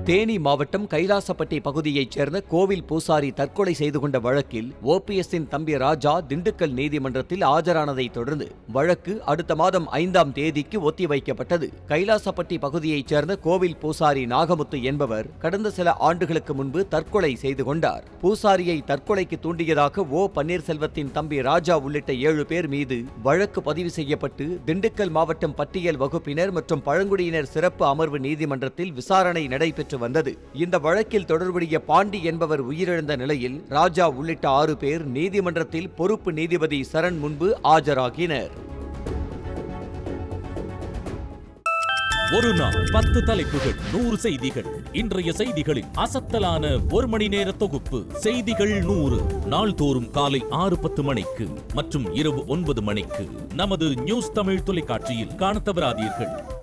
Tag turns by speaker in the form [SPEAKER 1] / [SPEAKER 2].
[SPEAKER 1] தேனி மாவட்டம் கைலாசப்பட்டி பகுதியைச் சேர்ந்த கோவில் பூசாரி தற்கொலை செய்து கொண்ட வழக்கில் ஓபிஎஸ்ஸின் தம்பி ராஜா திண்டுக்கல் நீதிமன்றத்தில் ஆஜரானதைத் தொடர்ந்து வழக்கு அடுத்த மாதம் ஐந்தாம் தேதிக்கு ஒத்திவைக்கப்பட்டது கைலாசப்பட்டி பகுதியைச் சேர்ந்த கோவில் பூசாரி நாகமுத்து என்பவர் கடந்த சில ஆண்டுகளுக்கு முன்பு தற்கொலை செய்து கொண்டார் பூசாரியை தற்கொலைக்கு தூண்டியதாக ஓ பன்னீர்செல்வத்தின் தம்பி ராஜா உள்ளிட்ட ஏழு பேர் மீது வழக்கு பதிவு செய்யப்பட்டு திண்டுக்கல் மாவட்டம் பட்டியல் வகுப்பினர் மற்றும் பழங்குடியினர் சிறப்பு அமர்வு நீதிமன்றத்தில் விசாரணை நடைபெற்று வந்தது இந்த வழக்கில் தொடர்புடைய பாண்டி என்பவர் உயிரிழந்த நிலையில் ராஜா உள்ளிட்ட ஆறு பேர் நீதிமன்றத்தில் பொறுப்பு நீதிபதி சரண் முன்பு ஆஜராகினர்
[SPEAKER 2] ஒரு நாள் பத்து தலைப்புகள் நூறு செய்திகள் இன்றைய செய்திகளின் அசத்தலான ஒரு மணி நேர தொகுப்பு செய்திகள் நூறு நாள்தோறும் காலை ஆறு பத்து மணிக்கு மற்றும் இரவு ஒன்பது மணிக்கு நமது நியூஸ் தமிழ் தொலைக்காட்சியில் காணத் தவறாதீர்கள்